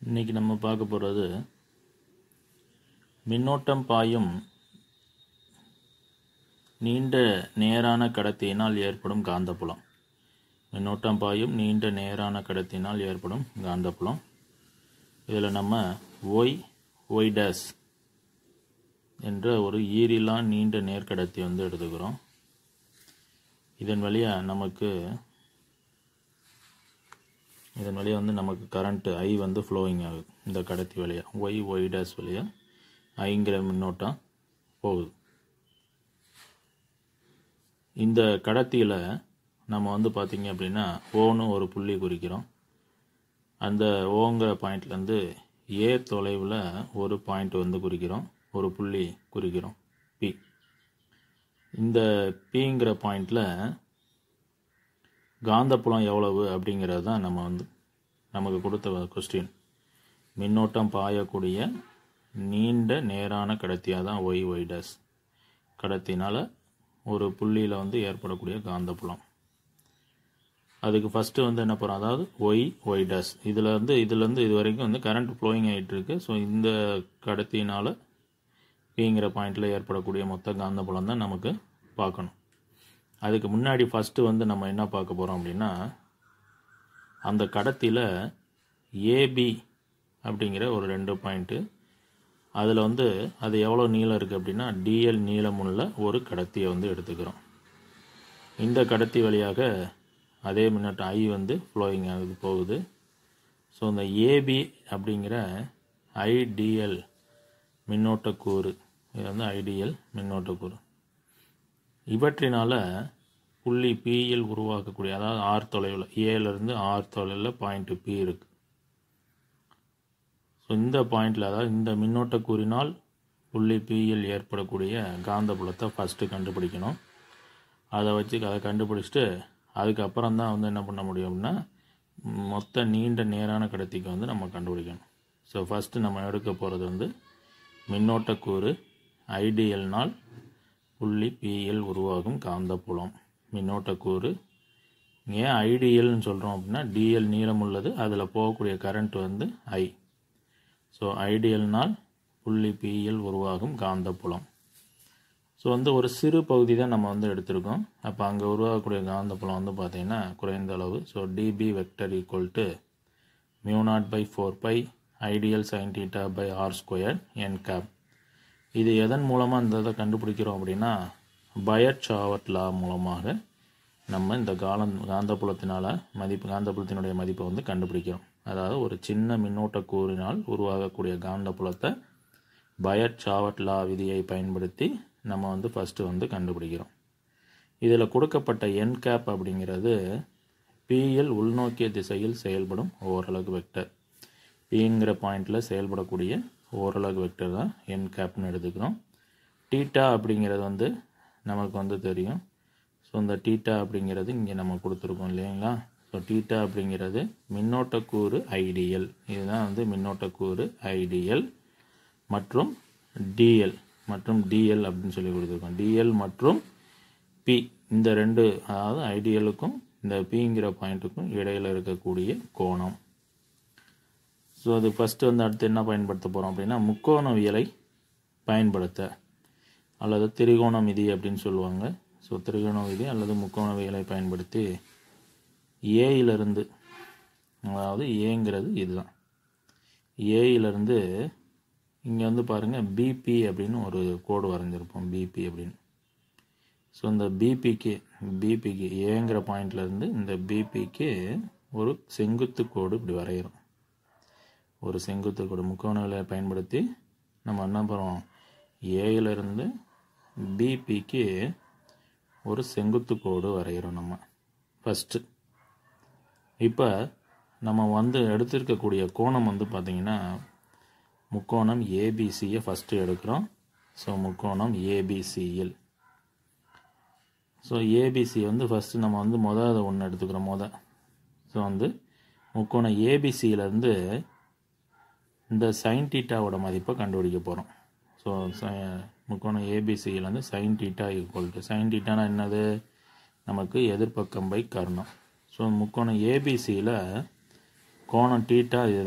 இன்னைக்கு நம்ம பார்க்க போகிறது மின்னோட்டம் பாயும் நீண்ட நேரான கடத்தியினால் ஏற்படும் காந்தப்புலம் மின்னோட்டம் பாயும் நீண்ட நேரான கடத்தியினால் ஏற்படும் காந்தப்புலம் இதில் நம்ம ஒய் ஒய் டேஸ் என்ற ஒரு ஈரிலா நீண்ட நேர்கடத்தி வந்து எடுத்துக்கிறோம் இதன் வழியாக நமக்கு இதன் வழியாக வந்து நமக்கு கரண்ட்டு ஐ வந்து ஃப்ளோயிங் ஆகுது இந்த கடத்தி வழியாக ஒய் ஒய் டேஸ் வழியாக ஐங்கிற மின்னோட்டம் போகுது இந்த கடத்தியில் நம்ம வந்து பார்த்திங்க அப்படின்னா ஓன்னு ஒரு புள்ளி குறிக்கிறோம் அந்த ஓங்கிற பாயிண்ட்லேருந்து ஏ தொலைவில் ஒரு பாயிண்ட் வந்து குறிக்கிறோம் ஒரு புள்ளி குறிக்கிறோம் பி இந்த பிங்கிற பாயிண்டில் காந்தப்புலம் எவ்வளவு அப்படிங்கிறது தான் நம்ம வந்து நமக்கு கொடுத்த கொஸ்டின் மின்னோட்டம் பாயக்கூடிய நீண்ட நேரான கடத்தியாக தான் ஒய் ஒய் டேஸ் கடத்தினால் ஒரு புள்ளியில் வந்து ஏற்படக்கூடிய காந்தப்புலம் அதுக்கு ஃபஸ்ட்டு வந்து என்ன பண்ணுறோம் அதாவது ஒய் ஒய் டேஸ் இதில் வந்து இதுலேருந்து இது வரைக்கும் வந்து கரண்ட் ஃப்ளோயிங் ஆகிட்டு இருக்கு ஸோ இந்த கடத்தினால் பிங்கிற பாயிண்டில் ஏற்படக்கூடிய மொத்த காந்தப்புலம் தான் நமக்கு பார்க்கணும் அதுக்கு முன்னாடி ஃபஸ்ட்டு வந்து நம்ம என்ன பார்க்க போகிறோம் அப்படின்னா அந்த கடத்தியில் ஏபி அப்படிங்கிற ஒரு ரெண்டு பாயிண்ட்டு அதில் வந்து அது எவ்வளோ நீளம் இருக்குது அப்படின்னா டிஎல் நீளமுள்ள ஒரு கடத்தியை வந்து எடுத்துக்கிறோம் இந்த கடத்தி வழியாக அதே மின்னோட்டம் ஐ வந்து ஃப்ளோயிங் ஆகுது போகுது ஸோ இந்த ஏபி அப்படிங்கிற ஐடிஎல் மின்னோட்டக்கூறு இது வந்து ஐடிஎல் மின்னோட்டக்கூறு இவற்றினால் புள்ளி பியில் உருவாக்கக்கூடிய அதாவது ஆர் தொலைவில் ஏலேருந்து ஆர் தொலைவில் பாயிண்ட் பி இருக்குது ஸோ இந்த பாயிண்டில் அதாவது இந்த மின்னோட்டக்கூறினால் புள்ளி பியில் ஏற்படக்கூடிய காந்தப்புலத்தை ஃபஸ்ட்டு கண்டுபிடிக்கணும் அதை வச்சு அதை கண்டுபிடிச்சிட்டு அதுக்கப்புறம் தான் வந்து என்ன பண்ண முடியும் அப்படின்னா மொத்த நீண்ட நேரான கடத்திக்கு வந்து நம்ம கண்டுபிடிக்கணும் ஸோ ஃபஸ்ட்டு நம்ம எடுக்க போகிறது வந்து மின்னோட்டக்கூறு ஐடிஎல்னால் புள்ளி பிஎல் உருவாகும் காந்தப்புலம் மின்னோட்டக்கூறு ஏன் ஐடிஎல்னு சொல்கிறோம் அப்படின்னா டிஎல் நீளம் உள்ளது அதில் போகக்கூடிய கரண்ட் வந்து ஐ ஸோ ஐடிஎல்னால் புள்ளி பிஎல் உருவாகும் காந்தப்புலம் ஸோ வந்து ஒரு சிறு பகுதி தான் நம்ம வந்து எடுத்திருக்கோம் அப்போ அங்கே உருவாகக்கூடிய காந்தப்புலம் வந்து பார்த்திங்கன்னா குறைந்த அளவு so dB vector equal to mu naught by four pi I dl sine theta by R square N cap இது எதன் மூலமாக இந்த இதை கண்டுபிடிக்கிறோம் அப்படின்னா பயட் ஷாவர்ட் லா மூலமாக நம்ம இந்த காலம் காந்தப்புலத்தினால் மதிப்பு காந்தப்புலத்தினுடைய மதிப்பை வந்து கண்டுபிடிக்கிறோம் அதாவது ஒரு சின்ன மின்னோட்ட கூறினால் உருவாகக்கூடிய காந்தப்புலத்தை பயட் ஷாவர்ட் லா விதியை பயன்படுத்தி நம்ம வந்து ஃபஸ்ட்டு வந்து கண்டுபிடிக்கிறோம் இதில் கொடுக்கப்பட்ட என் கேப் அப்படிங்கிறது பிஎல் உள்நோக்கிய திசையில் செயல்படும் ஓரலகு வெக்டர் பிங்கிற பாயிண்டில் செயல்படக்கூடிய ஓரலகு வெக்டர் தான் என் கேப்னு எடுத்துக்கிறோம் டீட்டா அப்படிங்கிறது வந்து நமக்கு வந்து தெரியும் ஸோ இந்த டீட்டா அப்படிங்கிறது இங்கே நம்ம கொடுத்துருக்கோம் இல்லைங்களா ஸோ டீட்டா அப்படிங்கிறது மின்னோட்டக்கூறு ஐடியல் இதுதான் வந்து மின்னோட்டக்கூறு ஐடியல் மற்றும் டிஎல் மற்றும் டிஎல் அப்படின்னு சொல்லி கொடுத்துருக்கோம் டிஎல் மற்றும் பி இந்த ரெண்டு அதாவது ஐடியலுக்கும் இந்த பிங்கிற பாயிண்ட்டுக்கும் இடையில் இருக்கக்கூடிய கோணம் ஸோ அது ஃபஸ்ட்டு வந்து அடுத்து என்ன பயன்படுத்த போகிறோம் அப்படின்னா முக்கோணவியலை பயன்படுத்த அல்லது திரிகோண விதி அப்படின்னு சொல்லுவாங்க ஸோ திரிகோண விதி அல்லது முக்கோணவியலை பயன்படுத்தி ஏயிலிருந்து அதாவது ஏங்கிறது இதுதான் ஏயிலிருந்து இங்கே வந்து பாருங்கள் பிபி அப்படின்னு ஒரு கோடு வரைஞ்சிருப்போம் பிபி அப்படின்னு ஸோ இந்த பிபிக்கு பிபிக்கு ஏங்கிற பாயிண்ட்லேருந்து இந்த பிபிக்கு ஒரு செங்குத்து கோடு இப்படி வரைகிறோம் ஒரு செங்குத்து கோடு முக்கோணவிலை பயன்படுத்தி நம்ம என்ன பண்ணுறோம் ஏயிலிருந்து பிபிக்கு ஒரு செங்குத்து கோடு வரைகிறோம் நம்ம ஃபஸ்ட்டு இப்போ நம்ம வந்து எடுத்திருக்கக்கூடிய கோணம் வந்து பார்த்திங்கன்னா முக்கோணம் ஏபிசியை ஃபஸ்ட்டு எடுக்கிறோம் ஸோ முக்கோணம் ஏபிசியில் ஸோ ஏபிசி வந்து ஃபஸ்ட்டு நம்ம வந்து மொதல் அதை ஒன்று எடுத்துக்கிறோம் மொதல் ஸோ வந்து முக்கோணம் ஏபிசியிலேருந்து இந்த சைன் டீட்டாவோட மதிப்பை கண்டுபிடிக்க போகிறோம் ஸோ முக்கோணம் ஏபிசியிலேருந்து sine theta equal to sine டீட்டானா என்னது நமக்கு எதிர்பக்கம் பை கர்ணம் ஸோ முக்கோணம் ஏபிசியில் கோணம் டீட்டா இதுதான்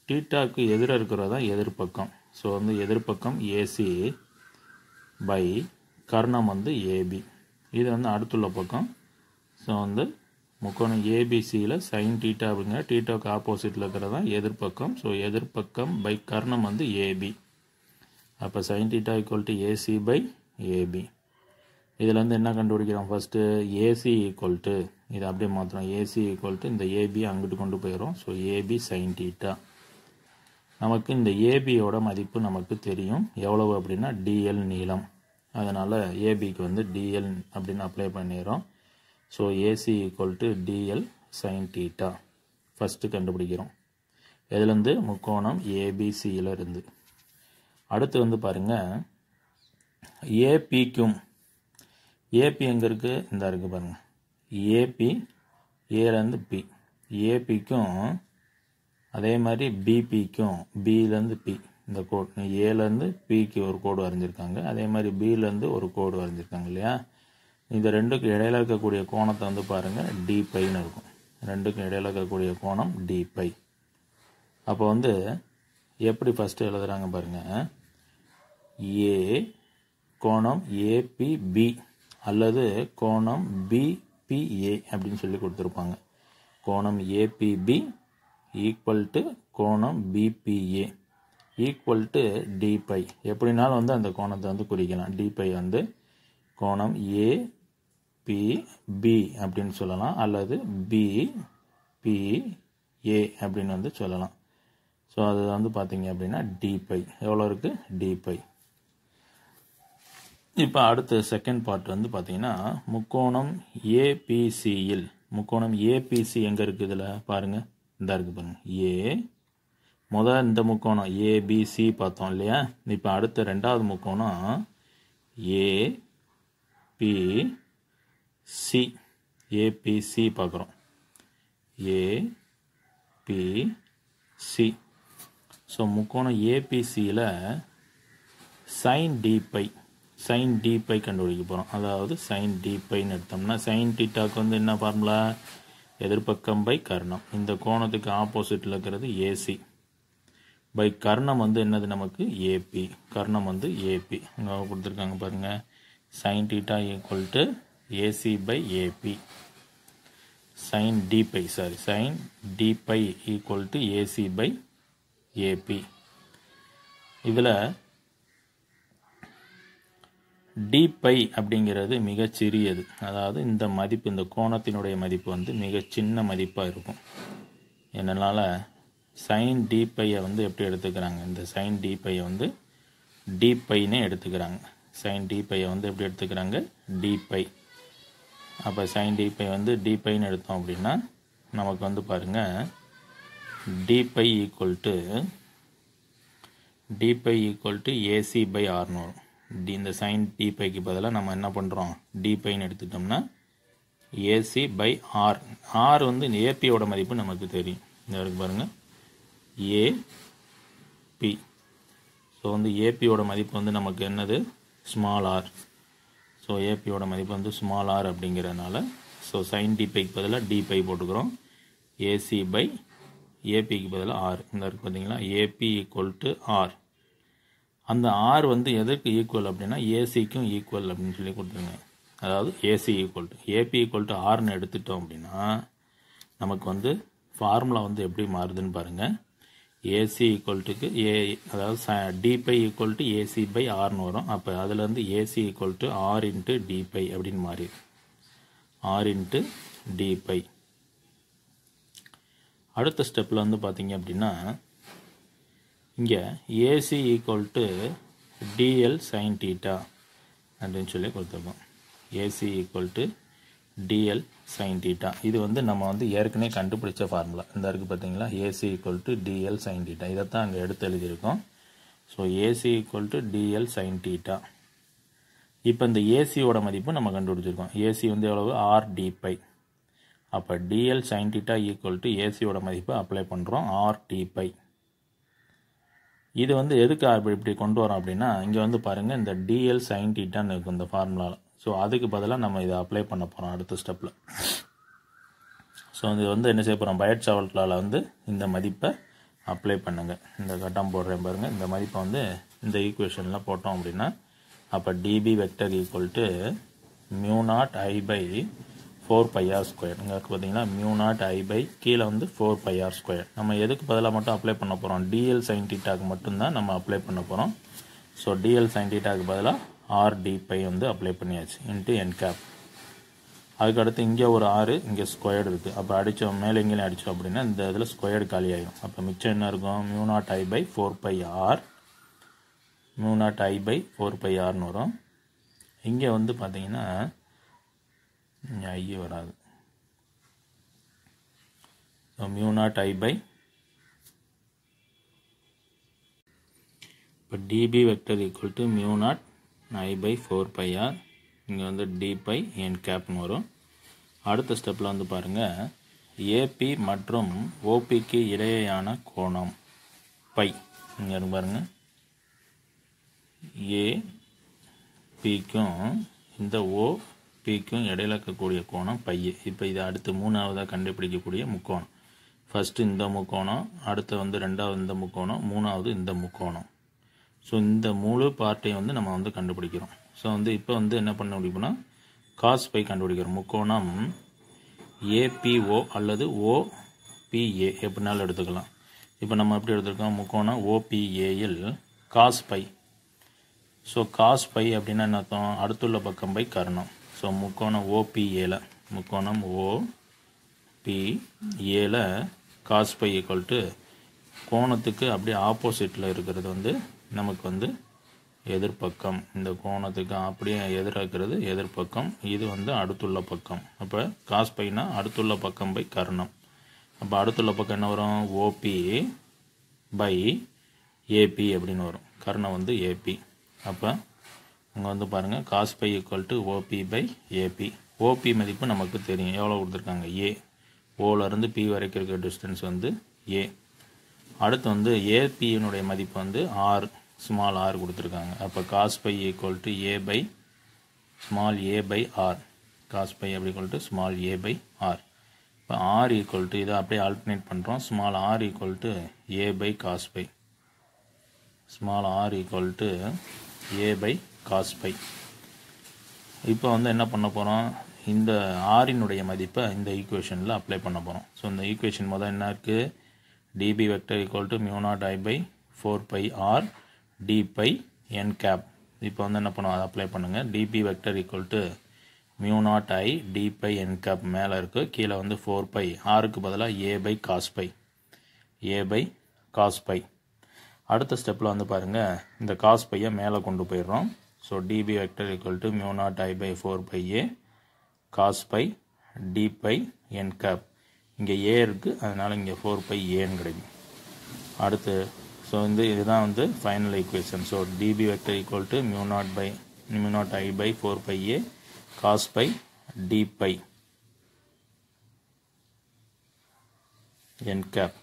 டீட்டாக்கு எதிராக இருக்கிறது தான் எதிர்ப்பக்கம் ஸோ வந்து எதிர்ப்பக்கம் ஏசி பை கர்ணம் வந்து ஏபி இது வந்து அடுத்துள்ள பக்கம் ஸோ வந்து முக்கோணம் ஏபிசியில் சைன் டீட்டா அப்படிங்கிற டீட்டாவுக்கு ஆப்போசிட்டில் இருக்கிறது தான் எதிர்ப்பக்கம் ஸோ எதிர்ப்பக்கம் பை கர்ணம் வந்து ஏபி அப்போ sine theta equal to AC by AB இதில் வந்து என்ன கண்டுபிடிக்கிறோம் ஃபஸ்ட்டு ஏசி ஈக்குவல் டு இதை அப்படியே மாற்றுறோம் ஏசி ஈக்குவல் டு இந்த ஏபி அங்கிட்டு கொண்டு போயிடும் ஸோ ஏபி சைன் டீட்டா நமக்கு இந்த ஏபியோட மதிப்பு நமக்கு தெரியும் எவ்வளவு அப்படின்னா டிஎல் நீளம் அதனால் ஏபிக்கு வந்து டிஎல் அப்படின்னு அப்ளை பண்ணிடுறோம் so AC equal to dl sine theta first கண்டுபிடிக்கிறோம் இதுலேருந்து முக்கோணம் ஏபிசியில் இருந்து அடுத்து வந்து பாருங்கள் ஏபிக்கும் ஏபி எங்கே இருக்குது இந்த இருக்குது பாருங்கள் ஏபி ஏலேருந்து பி ஏபிக்கும் அதே மாதிரி பிபிக்கும் பிலேருந்து பி இந்த கோடு ஏலேருந்து பிக்கு ஒரு கோடு வரைஞ்சிருக்காங்க அதே மாதிரி பிலேருந்து ஒரு கோடு வரைஞ்சிருக்காங்க இல்லையா இந்த ரெண்டுக்கும் இடையில இருக்கக்கூடிய கோணத்தை வந்து பாருங்கள் டி பைன்னு இருக்கும் ரெண்டுக்கும் இடையில இருக்கக்கூடிய கோணம் டி பை அப்போ வந்து எப்படி ஃபஸ்ட்டு எழுதுறாங்க பாருங்கள் ஏ கோணம் ஏபிபி அல்லது கோணம் பிபிஏ அப்படின்னு சொல்லி கொடுத்துருப்பாங்க கோணம் ஏபிபி ஈக்குவல் டு கோணம் பிபிஏ ஈக்குவல் டு டிபை எப்படினாலும் வந்து அந்த கோணத்தை வந்து குறிக்கலாம் டிபை வந்து கோணம் ஏ பி பி அப்படின்னு சொல்லலாம் அல்லது பி பி ஏ அப்படின்னு வந்து சொல்லலாம் ஸோ அது வந்து பார்த்தீங்க அப்படின்னா டிபை எவ்வளோ இருக்குது டிபை இப்போ அடுத்த செகண்ட் பார்ட் வந்து பார்த்தீங்கன்னா முக்கோணம் ஏபிசியில் முக்கோணம் ஏபிசி எங்கே இருக்குது இதில் பாருங்கள் இந்த இருக்குது பாருங்கள் ஏ முதல் இந்த முக்கோணம் ஏபிசி பார்த்தோம் இல்லையா இப்போ அடுத்த ரெண்டாவது முக்கோணம் ஏ பி சி ஏபிசி பார்க்குறோம் ஏ பி சி ஸோ முக்கோணம் ஏபிசியில் சைன் டிபை சைன் டிபை கண்டுபிடிக்க போகிறோம் அதாவது சைன் டிபைன்னு எடுத்தோம்னா சைன் டீட்டாக்கு வந்து என்ன ஃபார்முலா எதிர்பக்கம் பை கர்ணம் இந்த கோணத்துக்கு ஆப்போசிட்டில் இருக்கிறது ஏசி பை கர்ணம் வந்து என்னது நமக்கு ஏபி கர்ணம் வந்து ஏபி அங்கே கொடுத்துருக்காங்க பாருங்கள் sine theta equal to AC by AB sine d phi sorry sine d phi equal to AC by AB இதில் டிபை அப்படிங்கிறது மிகச் சிறியது அதாவது இந்த மதிப்பு இந்த கோணத்தினுடைய மதிப்பு வந்து மிகச் சின்ன மதிப்பாக இருக்கும் என்னனால சைன் டிபையை வந்து எப்படி எடுத்துக்கிறாங்க இந்த சைன் டிபையை வந்து டிபைனே எடுத்துக்கிறாங்க சைன் டிபையை வந்து எப்படி எடுத்துக்கிறாங்க டிபை அப்போ சைன் டிபை வந்து டிபைன்னு எடுத்தோம் அப்படின்னா நமக்கு வந்து பாருங்கள் d phi equal to d phi equal to AC by ஆர்னு வரும் டி இந்த சைன் டிபைக்கு பதிலாக நம்ம என்ன பண்ணுறோம் டிபைன்னு எடுத்துட்டோம்னா ஏசி பை ஆர் ஆர் வந்து ஏபியோட மதிப்பு நமக்கு தெரியும் இந்த இருக்கு பாருங்கள் ஏபி ஸோ வந்து ஏபியோட மதிப்பு வந்து நமக்கு என்னது ஸ்மால் ஆர் ஸோ ஏபியோட மதிப்பு வந்து ஸ்மால் ஆர் அப்படிங்கிறதுனால ஸோ சைன் டிபைக்கு பதிலாக டிபை போட்டுக்கிறோம் ஏசி பை ஏபிக்கு பதிலாக ஆர் இந்த இருக்குது பார்த்தீங்களா ஏபி ஈக்குவல் டு ஆர் அந்த ஆர் வந்து எதற்கு ஈக்குவல் அப்படின்னா ஏசிக்கும் ஈக்குவல் அப்படின்னு சொல்லி கொடுத்துருங்க அதாவது AC equal to AB equal to ஆர்னு எடுத்துட்டோம் அப்படின்னா நமக்கு வந்து ஃபார்முலா வந்து எப்படி மாறுதுன்னு பாருங்கள் ஏசி ஈக்குவல் டுக்கு ஏ அதாவது ச d phi equal to AC by ஆர்னு வரும் அப்போ அதுலேருந்து AC equal to R into d phi அப்படின்னு மாறிடும் ஆர் இன்ட்டு டிபை அடுத்த ஸ்டெப்பில் வந்து பார்த்தீங்க அப்படின்னா இங்கே AC equal to dl sine theta அப்படின்னு சொல்லி கொடுத்துருக்கோம் AC equal to dl sine theta இது வந்து நம்ம வந்து ஏற்கனவே கண்டுபிடிச்ச ஃபார்முலா இந்த இருக்குது பார்த்தீங்களா AC equal to dl sine theta இதைத்தான் அங்கே எடுத்து எழுதியிருக்கோம் so AC equal to dl sine theta இப்போ இந்த ஏசியோட மதிப்பு நம்ம கண்டுபிடிச்சிருக்கோம் ஏசி வந்து எவ்வளவு ஆர் டி பை அப்போ dl sine theta equal to ஏசியோட மதிப்பை அப்ளை பண்ணுறோம் ஆர் டி பை இது வந்து எதுக்கு அப்படி இப்படி கொண்டு வரோம் அப்படின்னா இங்கே வந்து பாருங்கள் இந்த டிஎல் சைன் டீட்டான்னு இருக்கும் இந்த ஃபார்முலாவில் ஸோ அதுக்கு பதிலாக நம்ம இதை அப்ளை பண்ண போகிறோம் அடுத்த ஸ்டெப்பில் ஸோ இது வந்து என்ன செய்ய போகிறோம் பயட் சாவல்களால் வந்து இந்த மதிப்பை அப்ளை பண்ணுங்கள் இந்த கட்டம் போடுறேன் பாருங்கள் இந்த மதிப்பை வந்து இந்த ஈக்குவேஷனில் போட்டோம் அப்படின்னா அப்போ dB vector equal to mu naught I by four pi R square இங்கே பார்த்தீங்கன்னா மியூ நாட் ஐ பை கீழே வந்து ஃபோர் பை ஆர் ஸ்கொயர் நம்ம எதுக்கு பதிலாக மட்டும் அப்ளை பண்ண போகிறோம் டிஎல் சைன் டீட்டாக்கு மட்டும்தான் நம்ம அப்ளை பண்ண போகிறோம் ஸோ டிஎல் சைன் டீட்டாக்கு பதிலாக ஆர் டி பை வந்து அப்ளை பண்ணியாச்சு இன்ட்டு என் கேப் அதுக்கடுத்து இங்கே ஒரு ஆறு இங்கே ஸ்கொயர்டு இருக்குது அப்போ அடித்தோம் மேலே எங்கேயும் அடித்தோம் அப்படின்னா இந்த இதில் ஸ்கொயர்டு காலி ஆகிடும் அப்போ மிச்சம் என்ன இருக்கும் mu naught I by four pi R mu naught I by four pi ஆர்னு வரும் இங்கே வந்து பார்த்தீங்கன்னா இங்கே ஐ வராது மியூ நாட் ஐ பை இப்போ dB vector equal to mu naught I by four pi R இங்கே வந்து டி பை என் கேப்னு வரும் அடுத்த ஸ்டெப்பில் வந்து பாருங்கள் ஏபி மற்றும் ஓபிக்கு இடையேயான கோணம் பை இங்கே இருக்கு பாருங்கள் ஏ பிக்கும் இந்த ஓ பிக்கும் இடையில இருக்கக்கூடிய கோணம் பை இப்போ இது அடுத்து மூணாவதாக கண்டுபிடிக்கக்கூடிய முக்கோணம் ஃபஸ்ட்டு இந்த முக்கோணம் அடுத்து வந்து ரெண்டாவது இந்த முக்கோணம் மூணாவது இந்த முக்கோணம் ஸோ இந்த முழு பார்ட்டையும் வந்து நம்ம வந்து கண்டுபிடிக்கிறோம் ஸோ வந்து இப்போ வந்து என்ன பண்ண முடியும்னா காஸ் பை கண்டுபிடிக்கிறோம் முக்கோணம் ஏபிஓ அல்லது ஓபிஏ எப்படினாலும் எடுத்துக்கலாம் இப்போ நம்ம எப்படி எடுத்துருக்கோம் முக்கோணம் ஓபிஏயில் cos phi so cos phi அப்படின்னா என்ன அர்த்தம் அடுத்துள்ள பக்கம் பை கர்ணம் ஸோ முக்கோணம் ஓபிஏல முக்கோணம் ஓ பி ஏல காஸ் பை ஈக்குவல் டு கோணத்துக்கு அப்படியே ஆப்போசிட்டில் இருக்கிறது வந்து நமக்கு வந்து எதிர்பக்கம் இந்த கோணத்துக்கு அப்படியே எதிராக்கிறது எதிர்பக்கம் இது வந்து அடுத்துள்ள பக்கம் அப்போ காஸ் பைனா அடுத்துள்ள பக்கம் பை கர்ணம் அப்போ அடுத்துள்ள பக்கம் என்ன வரும் ஓபி பை ஏபி அப்படின்னு வரும் கர்ணம் வந்து ஏபி அப்போ இங்கே வந்து பாருங்கள் cos phi equal to OP by AP OP மதிப்பு நமக்கு தெரியும் எவ்வளோ கொடுத்துருக்காங்க ஏ ஓலேருந்து பி வரைக்கும் இருக்கிற டிஸ்டன்ஸ் வந்து ஏ அடுத்து வந்து ஏபியினுடைய மதிப்பு வந்து ஆர் ஸ்மால் ஆர் கொடுத்துருக்காங்க அப்போ cos phi equal to A by small A by R cos phi அப்படி equal to small A by R இப்போ ஆர் ஈக்குவல் டு இதை அப்படியே ஆல்டர்னேட் பண்ணுறோம் small R equal to A by cos phi small R equal to A by cos phi இப்போ வந்து என்ன பண்ண போகிறோம் இந்த ஆரினுடைய மதிப்பை இந்த ஈக்குவேஷனில் அப்ளை பண்ண போகிறோம் ஸோ இந்த ஈக்குவேஷன் முதல் என்ன இருக்குது dB vector equal to mu naught I by four pi R d phi N cap இப்போ வந்து என்ன பண்ணுவோம் அதை அப்ளை பண்ணுங்கள் dB vector equal to mu naught I d phi N cap மேலே இருக்குது கீழே வந்து ஃபோர் பை ஆருக்கு பதிலாக A by cos phi A by cos phi அடுத்த ஸ்டெப்பில் வந்து பாருங்கள் இந்த காஸ் பையை மேலே கொண்டு போயிடுறோம் so dB vector equal to mu naught I by four pi A cos phi d phi N cap இங்கே ஏ இருக்குது அதனால் இங்கே ஃபோர் பை ஏன்னு கிடைக்கும் அடுத்து ஸோ வந்து இதுதான் வந்து final equation so dB vector equal to mu naught by mu naught I by four pi A cos phi d phi N cap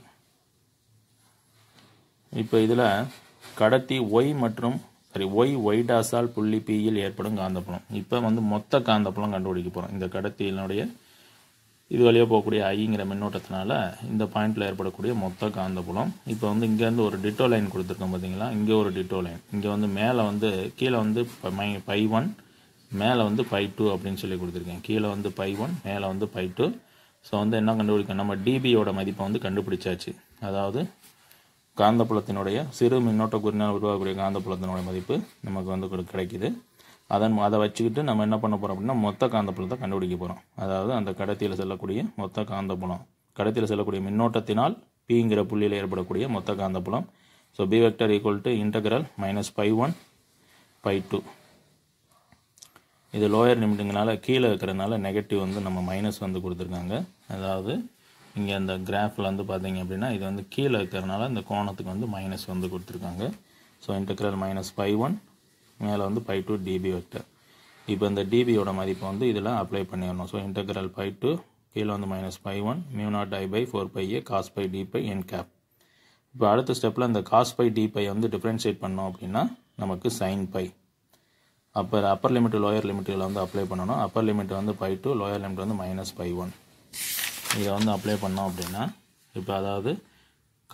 இப்போ இதில் கடத்தி ஒய் மற்றும் சரி ஒய் ஒய்டாஸால் புள்ளி பியில் ஏற்படும் காந்தப்புலம் இப்போ வந்து மொத்த காந்தப்புலம் கண்டுபிடிக்க போகிறோம் இந்த கடத்தியினுடைய இது வழியாக போகக்கூடிய ஐங்கிற மின்னோட்டத்தினால இந்த பாயிண்டில் ஏற்படக்கூடிய மொத்த காந்தப்புலம் இப்போ வந்து இங்கேருந்து ஒரு டிட்டோ லைன் கொடுத்துருக்கோம் பார்த்தீங்களா இங்கே ஒரு டிட்டோ லைன் இங்கே வந்து மேலே வந்து கீழே வந்து ப- மை பை ஒன் மேலே வந்து பை டூ அப்படின்னு சொல்லி கொடுத்துருக்கேன் கீழே வந்து பை ஒன் மேலே வந்து பை டூ ஸோ வந்து என்ன கண்டுபிடிக்கணும் நம்ம டிபியோட மதிப்பை வந்து கண்டுபிடிச்சாச்சு அதாவது காந்தப்புலத்தினுடைய சிறு மின்னோட்ட குறினால் உருவாகக்கூடிய காந்தப்புலத்தினுடைய மதிப்பு நமக்கு வந்து கொடு- கிடைக்குது அதன் அதை வச்சுக்கிட்டு நம்ம என்ன பண்ண போகிறோம் அப்படின்னா மொத்த காந்தப்புலத்தை கண்டுபிடிக்க போகிறோம் அதாவது அந்த கடத்தியில் செல்லக்கூடிய மொத்த காந்தப்புலம் கடத்தியில் செல்லக்கூடிய மின்னோட்டத்தினால் பிங்கிற புள்ளியில் ஏற்படக்கூடிய மொத்த காந்தப்புலம் so B vector equal to integral minus phi one phi two இது லோயர் லிமிட்டுங்கனால கீழே இருக்கிறதுனால நெகட்டிவ் வந்து நம்ம மைனஸ் வந்து கொடுத்துருக்காங்க அதாவது இங்கே அந்த கிராஃபில் வந்து பார்த்தீங்க அப்படின்னா இது வந்து கீழே இருக்கிறதுனால இந்த கோணத்துக்கு வந்து மைனஸ் வந்து கொடுத்துருக்காங்க so integral minus phi one மேலே வந்து பை டூ டிபி வெக்டர் இப்போ இந்த டிபியோட மதிப்பை வந்து இதில் அப்ளை பண்ணிடணும் ஸோ இன்டெக்ரல் பை டூ கீழே வந்து minus phi one mu naught I by four pi A cos phi d phi N cap இப்போ அடுத்த ஸ்டெப்பில் இந்த காஸ் பை டி பை வந்து டிஃப்ரென்ஷியேட் பண்ணோம் அப்படின்னா நமக்கு சைன் பை அப்போ அப்பர் லிமிட் லோயர் லிமிட்டில் வந்து அப்ளை பண்ணணும் அப்பர் லிமிட் வந்து பை டூ லோயர் லிமிட் வந்து மைனஸ் பை ஒன் இதை வந்து அப்ளை பண்ணோம் அப்படின்னா இப்போ அதாவது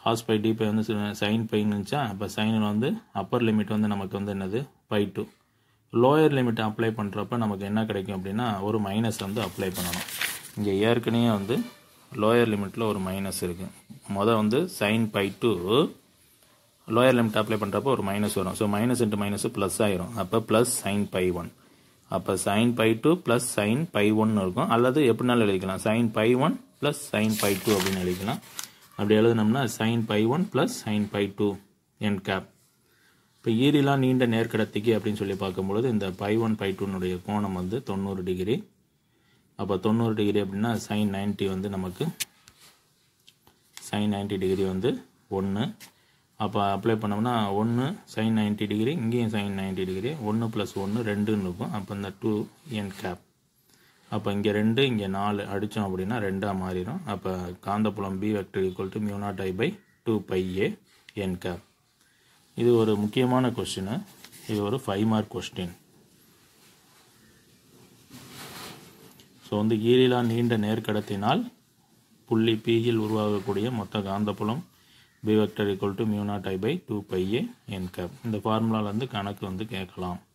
காஸ் பை டி பை வந்து சைன் பைன்னு இருந்துச்சா அப்போ சைனில் வந்து அப்பர் லிமிட் வந்து நமக்கு வந்து என்னது phi two lower limit apply பண்ணுறப்ப நமக்கு என்ன கிடைக்கும் அப்படின்னா ஒரு மைனஸ் வந்து அப்ளை பண்ணணும் இங்கே ஏற்கனவே வந்து லோயர் லிமிட்டில் ஒரு மைனஸ் இருக்குது மொதல் வந்து sine phi two lower limit apply பண்ணுறப்போ ஒரு மைனஸ் வரும் so minus into minus plus ஆயிரும் அப்போ ப்ளஸ் சைன் பை ஒன் அப்போ sine phi two plus sine phi ஒன்னு இருக்கும் அல்லது எப்படினாலும் எழுதிக்கலாம் sine phi one plus sine phi two அப்படின்னு எழுதிக்கலாம் அப்படி எழுதினோம்னா sine phi one plus sine phi two N cap இப்போ ஈரிலாம் நீண்ட நேர்கடத்திக்கு அப்படின்னு சொல்லி பார்க்கும்பொழுது இந்த பை ஒன் பை டூனுடைய கோணம் வந்து தொண்ணூறு டிகிரி அப்போ தொண்ணூறு டிகிரி அப்படின்னா சைன் நைன்ட்டி வந்து நமக்கு சைன் நைன்ட்டி டிகிரி வந்து ஒன்று அப்போ அப்ளை பண்ணோம்னா ஒன்று சைன் நைன்ட்டி டிகிரி இங்கேயும் சைன் நைன்ட்டி டிகிரி ஒன்று ப்ளஸ் ஒன்று ரெண்டுன்னு இருக்கும் அப்போ இந்த டூ என் கேப் அப்போ இங்கே ரெண்டு இங்கே நாலு அடித்தோம் அப்படின்னா ரெண்டாக மாறிடும் அப்போ காந்தப்புலம் B vector equal to mu naught I by two pi A N cap இது ஒரு முக்கியமான கொஸ்டின் இது ஒரு ஃபைவ் மார்க் கொஸ்டின் ஸோ வந்து ஈரிலா நீண்ட நேர்கடத்தினால் புள்ளி பியில் உருவாகக்கூடிய மொத்த காந்தப்புலம் B vector equal to mu naught I by two pi A N cap இந்த ஃபார்முலாவில் வந்து கணக்கு வந்து கேட்கலாம்